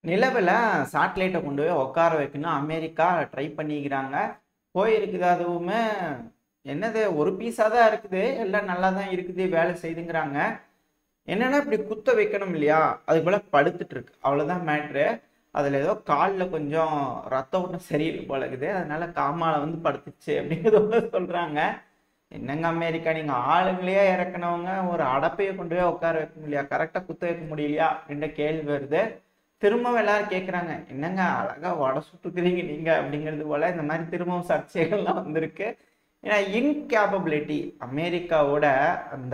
நிலவில் சேட்டலைட்டை கொண்டு போய் உட்கார வைக்கணும் அமெரிக்கா ட்ரை பண்ணிக்கிறாங்க போயிருக்குது அதுவுமே என்னது ஒரு பீஸாக தான் இருக்குது எல்லாம் நல்லா தான் இருக்குது வேலை செய்துங்கிறாங்க என்னன்னா இப்படி குத்த வைக்கணும் இல்லையா அது போல் படுத்துட்டு இருக்கு அவ்வளோதான் மேட்ரு அதில் ஏதோ காலில் கொஞ்சம் ரத்த ஓட்டம் சரியில்லை போல இருக்குது அதனால காமால வந்து படுத்துச்சு அப்படிங்கிறத சொல்கிறாங்க என்னங்க அமெரிக்கா நீங்கள் ஆளுங்களையே இறக்குனவங்க ஒரு அடப்பையை கொண்டு போய் உட்கார வைக்க முடியலையா கரெக்டாக குத்த வைக்க முடியலையா அப்படின்ற கேள்வி வருது திரும்பவும் எல்லாரும் கேட்குறாங்க என்னங்க அழகா வடை சுட்டுக்கிறீங்க நீங்க அப்படிங்கிறது போல இந்த மாதிரி திரும்பவும் சர்ச்சைகள்லாம் வந்திருக்கு ஏன்னா இன்கேப்பபிலிட்டி அமெரிக்காவோட அந்த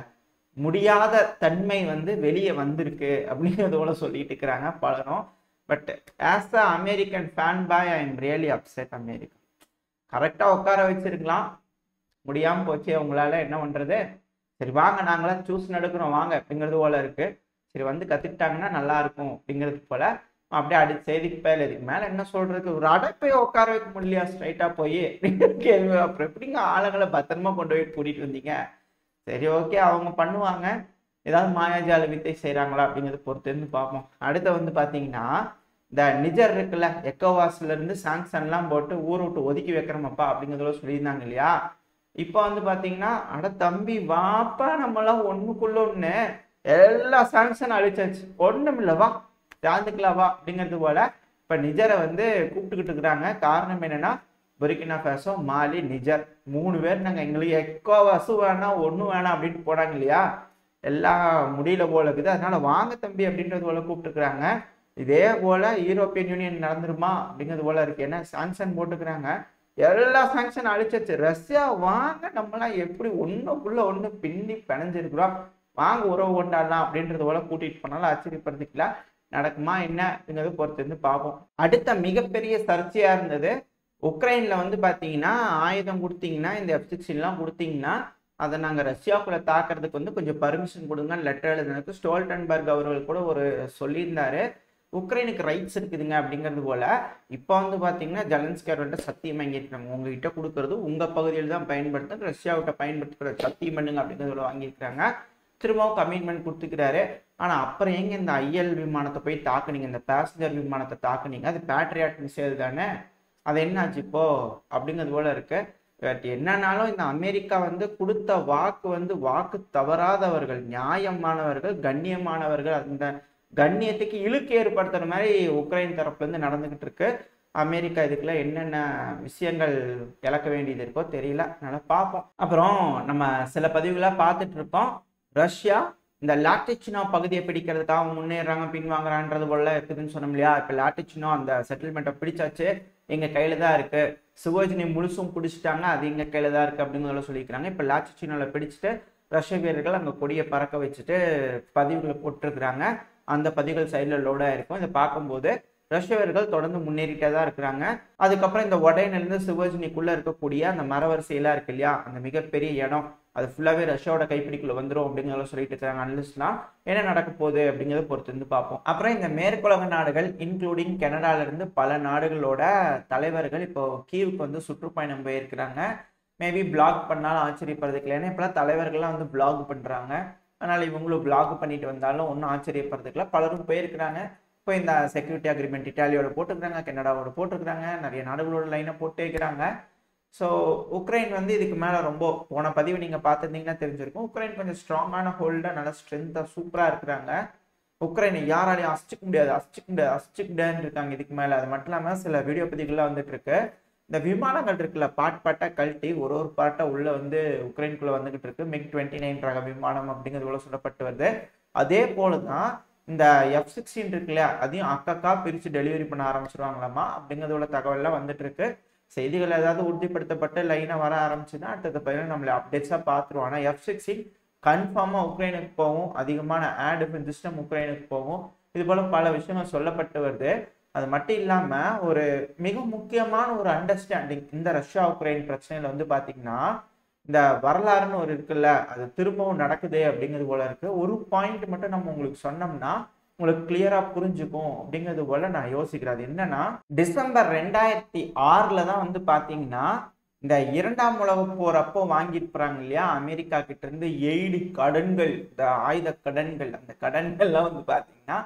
முடியாத தன்மை வந்து வெளியே வந்திருக்கு அப்படிங்கிறது போல சொல்லிட்டு இருக்கிறாங்க பலரும் but as a American fan boy I am really upset America கரெக்டாக உட்கார வச்சிருக்கலாம் முடியாம போச்சு அவங்களால என்ன பண்றது சரி வாங்க நாங்களாம் சூஸ் நடக்கிறோம் வாங்க அப்படிங்கிறது போல இருக்கு சரி வந்து கத்துக்கிட்டாங்கன்னா நல்லா இருக்கும் அப்படிங்கிறது போல அப்படியே அடி செய்திக்கு பேர் இதுக்கு மேல என்ன சொல்றது ஒரு அடைப்பை உட்கார வைக்க முடியலையா ஸ்ட்ரைட்டா போய் அப்படிங்கிற கேள்வி அப்புறம் எப்படிங்க ஆளுங்களை பத்திரமா கொண்டு போய் கூட்டிட்டு வந்தீங்க சரி ஓகே அவங்க பண்ணுவாங்க ஏதாவது மாயாஜால வித்தை செய்றாங்களா அப்படிங்கிறத பொறுத்து இருந்து பார்ப்போம் அடுத்து வந்து பாத்தீங்கன்னா இந்த நிஜர் இருக்குல்ல எக்கோவாஸ்ல இருந்து சாங்ஷன்லாம் போட்டு ஊரை விட்டு ஒதுக்கி வைக்கிறோமப்பா அப்படிங்கிறதுல சொல்லியிருந்தாங்க இல்லையா இப்போ வந்து பாத்தீங்கன்னா அட தம்பி வாப்பா நம்மளாம் ஒண்ணுக்குள்ள ஒண்ணு எல்லா சாங்ஷன் அழிச்சாச்சு ஒண்ணும் இல்ல வா சேர்ந்துக்கலாம் வா அப்படிங்கிறது போல இப்ப நிஜரை வந்து கூப்பிட்டுக்கிட்டு இருக்கிறாங்க காரணம் என்னன்னா புரிக்கினா ஃபேசோ மாலி நிஜர் மூணு பேர் நாங்க எங்களுக்கு எக்கோவாசு வேணாம் ஒண்ணும் வேணாம் அப்படின்னு போனாங்க இல்லையா எல்லாம் முடியல போல இருக்குது அதனால வாங்க தம்பி அப்படின்றது போல கூப்பிட்டுக்கிறாங்க இதே போல யூரோப்பியன் யூனியன் நடந்துருமா அப்படிங்கிறது போல இருக்கு ஏன்னா சாங்ஷன் போட்டுக்கிறாங்க எல்லா சாங்ஷன் அழிச்சாச்சு ரஷ்யா வாங்க நம்மலாம் எப்படி ஒண்ணுக்குள்ள ஒண்ணு பின்னி பிணைஞ்சிருக்கிறோம் வாங்க உறவு கொண்டாடலாம் அப்படின்றது போல கூட்டிட்டு போனாலும் ஆச்சரியப்படுத்திக்கலாம் நடக்குமா என்ன அப்படிங்கிறது பொறுத்து இருந்து பார்ப்போம் அடுத்த மிகப்பெரிய சர்ச்சையா இருந்தது உக்ரைன்ல வந்து பாத்தீங்கன்னா ஆயுதம் கொடுத்தீங்கன்னா இந்த எஃப் சிக்ஸ்டின்லாம் கொடுத்தீங்கன்னா அதை நாங்கள் ரஷ்யாக்குள்ள தாக்குறதுக்கு வந்து கொஞ்சம் பர்மிஷன் கொடுங்கன்னு லெட்டர் எழுதுனதுக்கு ஸ்டோல்டன்பர்க் அவர்கள் கூட ஒரு சொல்லியிருந்தாரு உக்ரைனுக்கு ரைட்ஸ் இருக்குதுங்க அப்படிங்கிறது போல இப்போ வந்து பார்த்தீங்கன்னா ஜெலன்ஸ்கி அவர்கிட்ட சத்தியம் வாங்கியிருக்காங்க உங்ககிட்ட கொடுக்கறது உங்கள் பகுதியில் தான் பயன்படுத்த ரஷ்யாவிட்ட பயன்படுத்துகிற சத்தியம் பண்ணுங்க அப்படிங்கிறத வாங்கியிருக்காங்க திரும்பவும் கமிட்மெண்ட் கொடுத்துக்கிறாரு ஆனால் அப்புறம் எங்க இந்த ஐஎல் விமானத்தை போய் தாக்குனீங்க இந்த பேசஞ்சர் விமானத்தை தாக்குனீங்க அது பேட்ரியாட் மிசைல் தானே அது என்னாச்சு இப்போ அப்படிங்கிறது போல இருக்கு பட் என்னன்னாலும் இந்த அமெரிக்கா வந்து கொடுத்த வாக்கு வந்து வாக்கு தவறாதவர்கள் நியாயமானவர்கள் கண்ணியமானவர்கள் அந்த கண்ணியத்துக்கு இழுக்கு ஏற்படுத்துற மாதிரி உக்ரைன் தரப்புல இருந்து நடந்துகிட்டு இருக்கு அமெரிக்கா இதுக்குள்ள என்னென்ன விஷயங்கள் இழக்க வேண்டியது இருக்கோ தெரியல அதனால பார்ப்போம் அப்புறம் நம்ம சில பதிவுகளா பார்த்துட்டு இருக்கோம் ரஷ்யா இந்த லாட்டிச்சினோ பகுதியை பிடிக்கிறதுக்காக முன்னேறாங்க பின்வாங்குறான்றது போல இருக்குதுன்னு சொன்னோம் இல்லையா இப்போ லாட்டிச்சினோ அந்த செட்டில்மெண்ட்டை பிடிச்சாச்சு எங்க கையில தான் இருக்கு சுவோஜினி முழுசும் பிடிச்சிட்டாங்க அது எங்க கையில தான் இருக்கு அப்படிங்கிறத சொல்லியிருக்காங்க இப்போ லாட்டிச்சினோல பிடிச்சிட்டு ரஷ்ய வீரர்கள் அங்கே கொடியை பறக்க வச்சுட்டு பதிவுகளை போட்டிருக்கிறாங்க அந்த பதிவுகள் சைடில் லோடாக இருக்கும் இதை பார்க்கும்போது ரஷ்ய வீரர்கள் தொடர்ந்து முன்னேறிட்டே தான் இருக்கிறாங்க அதுக்கப்புறம் இந்த உடையிலிருந்து சிவஜினிக்குள்ள இருக்கக்கூடிய அந்த மரவரிசையெல்லாம் இருக்கு இல்லையா அந்த மிகப்பெரிய இடம் அது ஃபுல்லாகவே ரஷ்யாவோட கைப்பிடிக்குள்ள வந்துடும் அப்படிங்கிறத சொல்லிட்டு இருக்காங்க அனலிஸ்ட்லாம் என்ன நடக்க போகுது அப்படிங்கிறத பொறுத்து வந்து பார்ப்போம் அப்புறம் இந்த மேற்குலக நாடுகள் இன்க்ளூடிங் கனடால இருந்து பல நாடுகளோட தலைவர்கள் இப்போ கீவுக்கு வந்து சுற்றுப்பயணம் போயிருக்கிறாங்க மேபி பிளாக் பண்ணாலும் ஆச்சரியப்படுறதுக்கு இல்லை ஏன்னா இப்போலாம் தலைவர்கள்லாம் வந்து பிளாக் பண்ணுறாங்க அதனால இவங்களும் பிளாக் பண்ணிட்டு வந்தாலும் ஒன்றும் ஆச்சரியப்படுறதுக்குல பலரும் போயிருக்கிறாங்க இப்போ இந்த செக்யூரிட்டி அக்ரிமெண்ட் இட்டாலியோட போட்டுக்கிறாங்க கனடாவோட போட்டிருக்கிறாங்க நிறைய நாடுகளோட லைனை போட்டு வைக்கிறாங்க ஸோ உக்ரைன் வந்து இதுக்கு மேலே ரொம்ப போன பதிவு நீங்கள் பார்த்துருந்தீங்கன்னா தெரிஞ்சிருக்கும் உக்ரைன் கொஞ்சம் ஸ்ட்ராங்கான ஹோல்டாக நல்லா ஸ்ட்ரென்த்தாக சூப்பராக இருக்கிறாங்க உக்ரைனை யாராலையும் அசிச்சிக்க முடியாது அசிச்சிக்க முடியாது அசிச்சிக்க முடியாதுன்னு இருக்காங்க இதுக்கு மேலே அது மட்டும் இல்லாமல் சில வீடியோ பதிவுகள்லாம் வந்துட்டு இருக்கு இந்த விமானங்கள் இருக்குல்ல பாட் பாட்டா கழட்டி ஒரு ஒரு பாட்டா உள்ள வந்து உக்ரைனுக்குள்ள வந்துகிட்டு இருக்கு மிக் டுவெண்ட்டி நைன் ரக விமானம் அப்படிங்கிறது போல சொல்லப்பட்டு வருது அதே போல தான் இந்த எஃப் சிக்ஸ்டீன் இருக்குல்ல அதையும் அக்கக்கா பிரித்து டெலிவரி பண்ண ஆரம்பிச்சிருவாங்களாமா அப்படிங்கிறதோட தகவல்லாம் வந்துட்டு இருக்கு செய்திகள் ஏதாவது உறுதிப்படுத்தப்பட்டு லைனாக வர ஆரம்பிச்சுன்னா அடுத்த பையன் நம்மளை அப்டேட்ஸாக பார்த்துருவோம் ஆனால் எஃப் சிக்ஸ்டீன் கன்ஃபார்மாக உக்ரைனுக்கு போகும் அதிகமான ஆட் டிஃபென்ஸ் சிஸ்டம் உக்ரைனுக்கு போகும் இது போல பல விஷயங்கள் சொல்லப்பட்டு வருது அது மட்டும் இல்லாமல் ஒரு மிக முக்கியமான ஒரு அண்டர்ஸ்டாண்டிங் இந்த ரஷ்யா உக்ரைன் பிரச்சனையில வந்து பார்த்தீங்கன்னா இந்த வரலாறுன்னு ஒரு இருக்குல்ல அது திரும்பவும் நடக்குது அப்படிங்கிறது போல இருக்கு ஒரு பாயிண்ட் மட்டும் நம்ம உங்களுக்கு சொன்னோம்னா உங்களுக்கு கிளியரா புரிஞ்சுக்கும் அப்படிங்கிறது போல நான் யோசிக்கிறேன் அது என்னன்னா டிசம்பர் ரெண்டாயிரத்தி ஆறுல தான் வந்து பாத்தீங்கன்னா இந்த இரண்டாம் உலக போர் அப்போ வாங்கியிருப்பாங்க இல்லையா அமெரிக்கா கிட்ட இருந்து எய்டு கடன்கள் இந்த ஆயுத கடன்கள் அந்த கடன்கள்லாம் வந்து பாத்தீங்கன்னா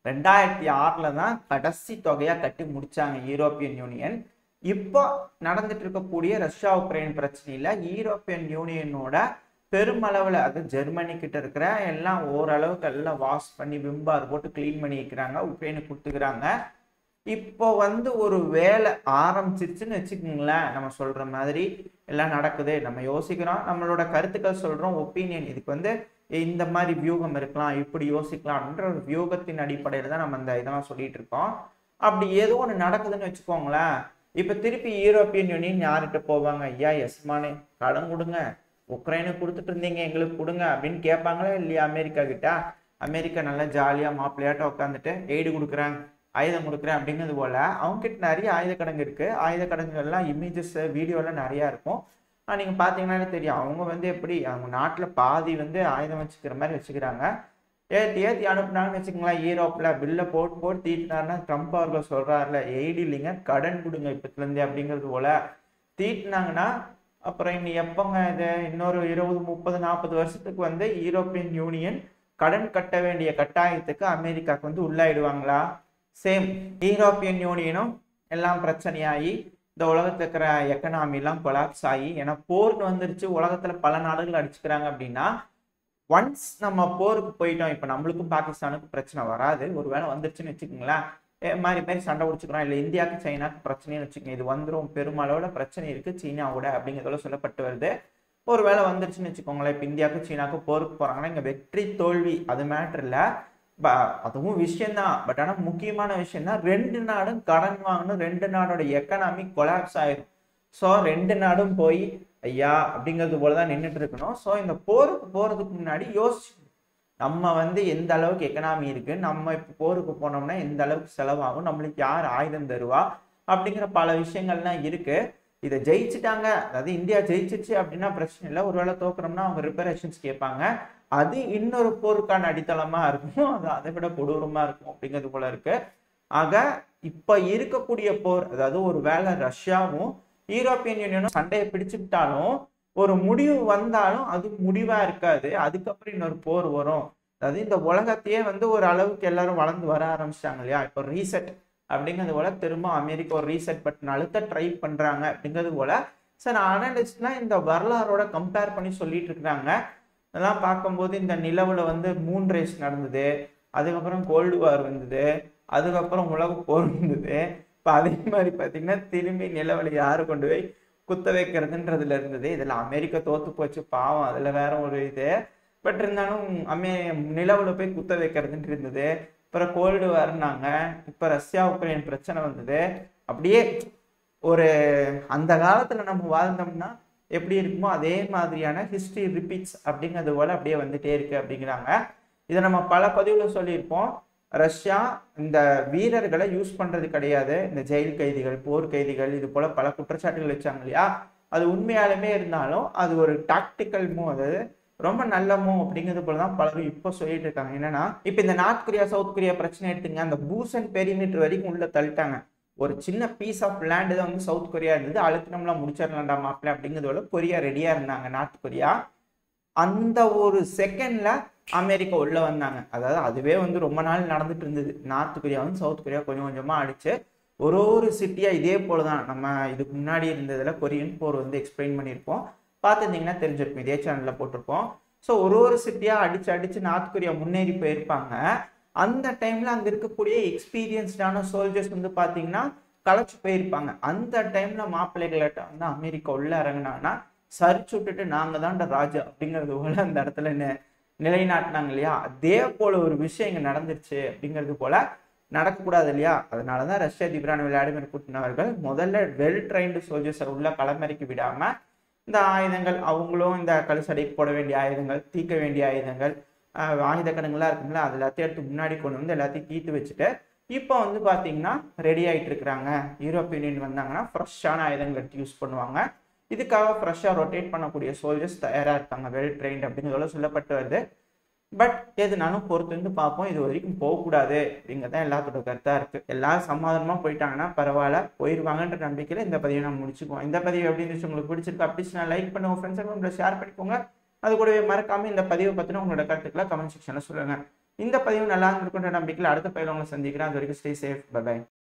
ரெண்டாயிரத்தி ஆறில் தான் கடைசி தொகையாக கட்டி முடிச்சாங்க யூரோப்பியன் யூனியன் இப்போ நடந்துட்டு இருக்கக்கூடிய ரஷ்யா உக்ரைன் பிரச்சனையில் யூரோப்பியன் யூனியனோட பெருமளவில் அது ஜெர்மனி கிட்ட இருக்கிற எல்லாம் ஓரளவுக்கு எல்லாம் வாஷ் பண்ணி விம்பார் போட்டு க்ளீன் பண்ணி வைக்கிறாங்க உக்ரைனுக்கு கொடுத்துக்கிறாங்க இப்போ வந்து ஒரு வேலை ஆரம்பிச்சிருச்சுன்னு வச்சுக்கோங்களேன் நம்ம சொல்ற மாதிரி எல்லாம் நடக்குது நம்ம யோசிக்கிறோம் நம்மளோட கருத்துக்கள் சொல்றோம் ஒப்பீனியன் இதுக்கு வந்து இந்த மாதிரி வியூகம் இருக்கலாம் இப்படி யோசிக்கலாம்ன்ற ஒரு வியூகத்தின் அடிப்படையில் தான் நம்ம இந்த இதெல்லாம் சொல்லிட்டு இருக்கோம் அப்படி ஏதோ ஒன்று நடக்குதுன்னு வச்சுக்கோங்களேன் இப்போ திருப்பி யூரோப்பியன் யூனியன் யார்கிட்ட போவாங்க ஐயா எஸ்மானே கடன் கொடுங்க உக்ரைனுக்கு கொடுத்துட்டு இருந்தீங்க எங்களுக்கு கொடுங்க அப்படின்னு கேட்பாங்களா இல்லையா அமெரிக்கா கிட்ட அமெரிக்கா நல்லா ஜாலியாக மாப்பிள்ளையாட்ட உட்காந்துட்டு எய்டு கொடுக்குறேன் ஆயுதம் கொடுக்குறேன் அப்படிங்கிறது போல அவங்க கிட்ட நிறைய ஆயுத கடங்கு இருக்கு ஆயுத கடங்குகள்லாம் இமேஜஸ் வீடியோலாம் நிறையா இருக்கும் ஆனால் நீங்கள் பார்த்தீங்கன்னாலே தெரியும் அவங்க வந்து எப்படி அவங்க நாட்டில் பாதி வந்து ஆயுதம் வச்சுக்கிற மாதிரி வச்சுக்கிறாங்க ஏற்றி ஏற்றி அனுப்புனாங்கன்னு வச்சுக்கோங்களேன் யூரோப்பில் பில்லை போட்டு போட்டு தீட்டினாருன்னா ட்ரம்ப் அவர்கள் சொல்கிறாருல எய்டு இல்லைங்க கடன் கொடுங்க இப்பத்துலேருந்து அப்படிங்கிறது போல தீட்டினாங்கன்னா அப்புறம் இன்னும் எப்போங்க இது இன்னொரு இருபது முப்பது நாற்பது வருஷத்துக்கு வந்து யூரோப்பியன் யூனியன் கடன் கட்ட வேண்டிய கட்டாயத்துக்கு அமெரிக்காவுக்கு வந்து உள்ளாயிடுவாங்களா சேம் யூரோப்பியன் யூனியனும் எல்லாம் பிரச்சனையாகி இந்த உலகத்தில் இருக்கிற எக்கனாமிலாம் கொலாப்ஸ் ஆகி ஏன்னா போர்னு வந்துருச்சு உலகத்தில் பல நாடுகள் அடிச்சுக்கிறாங்க அப்படின்னா ஒன்ஸ் நம்ம போருக்கு போயிட்டோம் இப்போ நம்மளுக்கும் பாகிஸ்தானுக்கும் பிரச்சனை வராது ஒருவேளை வந்துருச்சுன்னு வச்சுக்கோங்களேன் ஏ, மாதிரி மாதிரி சண்டை பிடிச்சிக்கிறோம் இல்லை இந்தியாவுக்கு சைனாக்கு பிரச்சனைன்னு வச்சுக்கோங்க இது வந்துடும் பெருமளவில் பிரச்சனை இருக்குது சீனாவோட அப்படிங்கிறதோட சொல்லப்பட்டு வருது ஒரு வேளை வந்துருச்சுன்னு வச்சுக்கோங்களேன் இப்போ இந்தியாவுக்கு சீனாவுக்கு போருக்கு போகிறாங்கன்னா இங்கே வெற்றி தோல்வி அது மேட்ரு இல்லை ப அதுவும் விஷயம்தான் பட் ஆனால் முக்கியமான விஷயம் தான் ரெண்டு நாடும் கடன் வாங்கணும் ரெண்டு நாடோட எக்கனாமி கொலாப்ஸ் ஆயிரும் ஸோ ரெண்டு நாடும் போய் ஐயா அப்படிங்கிறது போல தான் நின்றுட்டு இருக்கணும் ஸோ இந்த போருக்கு போகிறதுக்கு முன்னாடி யோசிச்சு நம்ம வந்து எந்த அளவுக்கு எக்கனாமி இருக்கு நம்ம இப்போ போருக்கு போனோம்னா எந்த அளவுக்கு செலவாகும் நம்மளுக்கு யார் ஆயுதம் தருவா அப்படிங்கிற பல விஷயங்கள்லாம் இருக்கு இதை ஜெயிச்சிட்டாங்க அதாவது இந்தியா ஜெயிச்சிச்சு அப்படின்னா பிரச்சனை இல்லை ஒருவேளை தோக்குறோம்னா அவங்க ரிப்பரேஷன்ஸ் கேட்பாங்க அது இன்னொரு போருக்கான அடித்தளமா இருக்கும் அது அதை விட கொடூரமா இருக்கும் அப்படிங்கிறது போல இருக்கு ஆக இப்ப இருக்கக்கூடிய போர் அதாவது ஒரு வேளை ரஷ்யாவும் யூரோப்பியன் யூனியனும் சண்டையை பிடிச்சுக்கிட்டாலும் ஒரு முடிவு வந்தாலும் அது முடிவா இருக்காது அதுக்கப்புறம் இன்னொரு போர் வரும் அதாவது இந்த உலகத்தையே வந்து ஒரு அளவுக்கு எல்லாரும் வளர்ந்து வர ஆரம்பிச்சிட்டாங்க இல்லையா இப்போ ரீசெட் அப்படிங்கிறது போல திரும்ப அமெரிக்கா ஒரு ரீசெட் பட்டன் அழுத்த ட்ரை பண்றாங்க அப்படிங்கிறது போல சார் அனலிஸ்ட்லாம் இந்த வரலாறோட கம்பேர் பண்ணி சொல்லிட்டு இருக்கிறாங்க இதெல்லாம் பார்க்கும்போது இந்த நிலவுல வந்து மூன் ரேஸ் நடந்தது அதுக்கப்புறம் கோல்டு வார் வந்தது அதுக்கப்புறம் உலக போர் வந்தது இப்போ அதே மாதிரி பார்த்தீங்கன்னா திரும்பி நிலவுல யாரு கொண்டு போய் குத்த வைக்கிறதுன்றதுல இருந்தது இதில் அமெரிக்கா தோத்து போச்சு பாவம் அதில் வேற ஒரு இது பட் இருந்தாலும் அமே நிலவுல போய் குத்த வைக்கிறதுன்ட்டு இருந்தது அப்புறம் கோல்டு வார்னாங்க இப்போ ரஷ்யா உக்ரைன் பிரச்சனை வந்தது அப்படியே ஒரு அந்த காலத்துல நம்ம வாழ்ந்தோம்னா எப்படி இருக்குமோ அதே மாதிரியான ஹிஸ்டரி ரிப்பீட்ஸ் அப்படிங்கிறது போல அப்படியே வந்துட்டே இருக்கு அப்படிங்கிறாங்க இதை நம்ம பல பதிவுல சொல்லியிருப்போம் ரஷ்யா இந்த வீரர்களை யூஸ் பண்றது கிடையாது இந்த ஜெயில் கைதிகள் போர் கைதிகள் இது போல பல குற்றச்சாட்டுகள் வச்சாங்க இல்லையா அது உண்மையாலுமே இருந்தாலும் அது ஒரு டாக்டிக்கல் மூவ் அதாவது ரொம்ப நல்ல மூவ் அப்படிங்கிறது போல தான் பலரும் இப்போ சொல்லிட்டு இருக்காங்க என்னன்னா இப்போ இந்த நார்த் கொரியா சவுத் கொரியா பிரச்சனை எடுத்துங்க அந்த பூசன் பெரிமீட்டர் வரைக்கும் உள்ள தள்ளிட்டாங்க ஒரு சின்ன பீஸ் ஆஃப் லேண்டு தான் வந்து சவுத் கொரியா இருந்தது அழுத்தினம்லாம் முடிச்சிடலாம்டா மாப்பிள்ள அப்படிங்கிறதோட கொரியா ரெடியா இருந்தாங்க நார்த் கொரியா அந்த ஒரு செகண்ட்ல அமெரிக்கா உள்ள வந்தாங்க அதாவது அதுவே வந்து ரொம்ப நாள் நடந்துட்டு இருந்தது நார்த் கொரியா வந்து சவுத் கொரியா கொஞ்சம் கொஞ்சமா அடிச்சு ஒரு ஒரு சிட்டியா இதே போல தான் நம்ம இதுக்கு முன்னாடி இருந்ததுல கொரியன் போர் வந்து எக்ஸ்பிளைன் பண்ணியிருப்போம் பார்த்துருந்தீங்கன்னா தெரிஞ்சிருக்கும் இதே சேனல்ல போட்டிருப்போம் ஸோ ஒரு ஒரு சிட்டியா அடிச்சு அடிச்சு நார்த் கொரியா முன்னேறி போயிருப்பாங்க அந்த டைம்ல அங்க இருக்கக்கூடிய எக்ஸ்பீரியன்ஸ்டான சோல்ஜர்ஸ் வந்து பாத்தீங்கன்னா களைச்சு போயிருப்பாங்க அந்த டைம்ல மாப்பிள்ளைகள்கிட்ட வந்து அமெரிக்கா உள்ள இறங்குனாங்கன்னா சரிச்சு விட்டுட்டு நாங்க தான்டா ராஜா அப்படிங்கிறது போல அந்த இடத்துல நி- நிலைநாட்டினாங்க இல்லையா அதே போல ஒரு விஷயம் இங்க நடந்துருச்சு அப்படிங்கிறது போல நடக்கக்கூடாது இல்லையா அதனாலதான் ரஷ்ய அதிபரான விளையாடிமிர் புட்டின் அவர்கள் முதல்ல வெல் ட்ரைன்டு சோல்ஜர்ஸை உள்ள களமிறக்கி விடாம இந்த ஆயுதங்கள் அவங்களும் இந்த கழுசடைக்கு போட வேண்டிய ஆயுதங்கள் தீக்க வேண்டிய ஆயுதங்கள் ஆஹ் ஆயுத கடங்கள்லாம் இருக்குங்களா அது எல்லாத்தையும் எடுத்து முன்னாடி கொண்டு வந்து எல்லாத்தையும் தீர்த்து வச்சுட்டு இப்போ வந்து பார்த்தீங்கன்னா ரெடி ஆயிட்டு இருக்கிறாங்க யூரோப்பியன் யூனியன் வந்தாங்கன்னா ஃப்ரெஷ்ஷான ஆயுதங்கள் எடுத்து யூஸ் பண்ணுவாங்க இதுக்காக ஃப்ரெஷ்ஷாக ரொட்டேட் பண்ணக்கூடிய சோல்ஜர்ஸ் தயாராக இருக்காங்க வெல் ட்ரெயின்ட் அப்படிங்கிறதோட சொல்லப்பட்டு வருது பட் எதுனாலும் பொறுத்து வந்து பார்ப்போம் இது வரைக்கும் போகக்கூடாது அப்படிங்கிறது தான் எல்லாத்தோட கருத்தாக இருக்குது எல்லாரும் சமாதானமாக போயிட்டாங்கன்னா பரவாயில்ல போயிடுவாங்கன்ற நம்பிக்கையில் இந்த பதிவை நம்ம முடிச்சுக்குவோம் இந்த பதிவு எப்படி இருந்துச்சு உங்களுக்கு பிடிச்சிருக்கு அப்படி நான் லைக் பண்ணுங்க ஃப்ரெண்ட்ஸ் உங்களை ஷேர் பண்ணிக்கோங்க அது கூடவே மறக்காம இந்த பதிவை பற்றின உங்களோட கருத்துக்களை கமெண்ட் செக்ஷனில் சொல்லுங்கள் இந்த பதிவு நல்லா இருந்திருக்குன்ற நம்பிக்கையில் அடுத்த பதிவில் உங்களை சந்திக்கிறேன் அது வரைக்கும் ஸ்டே சேஃப் பை